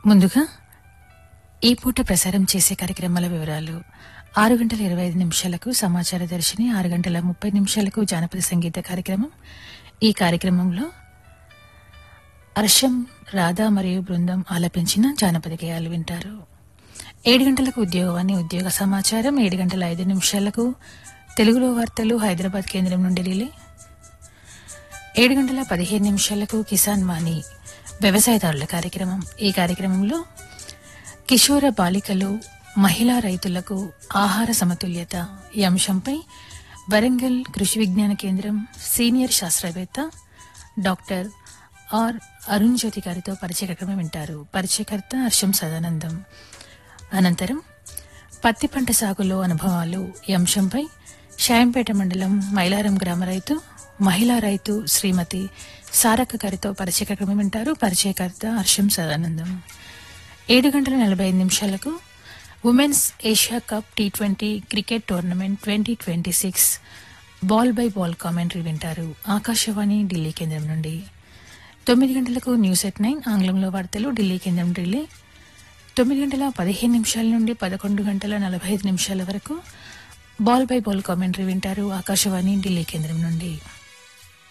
ముందుగా ఈ పూట ప్రసారం చేసే కార్యక్రమాల వివరాలు ఆరు గంటల ఇరవై ఐదు నిమిషాలకు సమాచార దర్శిని ఆరు గంటల ముప్పై నిమిషాలకు జానపద సంగీత కార్యక్రమం ఈ కార్యక్రమంలో హర్షం రాధా మరియు బృందం ఆలపించిన జానపద గేయాలు వింటారు ఏడు గంటలకు ఉద్యోగవాణి ఉద్యోగ సమాచారం ఏడు గంటల ఐదు నిమిషాలకు తెలుగులో వార్తలు హైదరాబాద్ కేంద్రం నుండి రిలే ఏడు గంటల పదిహేను నిమిషాలకు కిసాన్ మాని వ్యవసాయదారుల కార్యక్రమం ఈ కార్యక్రమంలో కిషోర బాలికలు మహిళా రైతులకు ఆహార సమతుల్యత ఈ అంశంపై వరంగల్ కృషి విజ్ఞాన కేంద్రం సీనియర్ శాస్త్రవేత్త డాక్టర్ ఆర్ అరుణ్ జ్యోతి గారితో పరిచయ కార్యక్రమం వింటారు పరిచయకర్త హర్షం సదానందం అనంతరం పత్తి పంట సాగులో అనుభవాలు ఈ అంశంపై షాయంపేట మండలం మైలారం గ్రామ రైతు మహిళా రైతు శ్రీమతి సారక్క గారితో పరిచయ కార్యక్రమం వింటారు పరిచయకర్త హర్షం సదానందం ఏడు గంటల నలభై ఐదు నిమిషాలకు women's Asia cup T twenty cricket tournament twenty twenty six ball by ball commentary వింటారు ఆకాశవాణి ఢిల్లీ కేంద్రం నుండి తొమ్మిది గంటలకు న్యూస్ ఎట్ నైన్ ఆంగ్లంలో వార్తలు ఢిల్లీ కేంద్రం ఢిల్లీ తొమ్మిది గంటల పదిహేను నిమిషాల నుండి పదకొండు గంటల నలభై ఐదు నిమిషాల వరకు బాల్ బై బాల్ కామెంటరీ వింటారు ఆకాశవాణి ఢిల్లీ కేంద్రం నుండి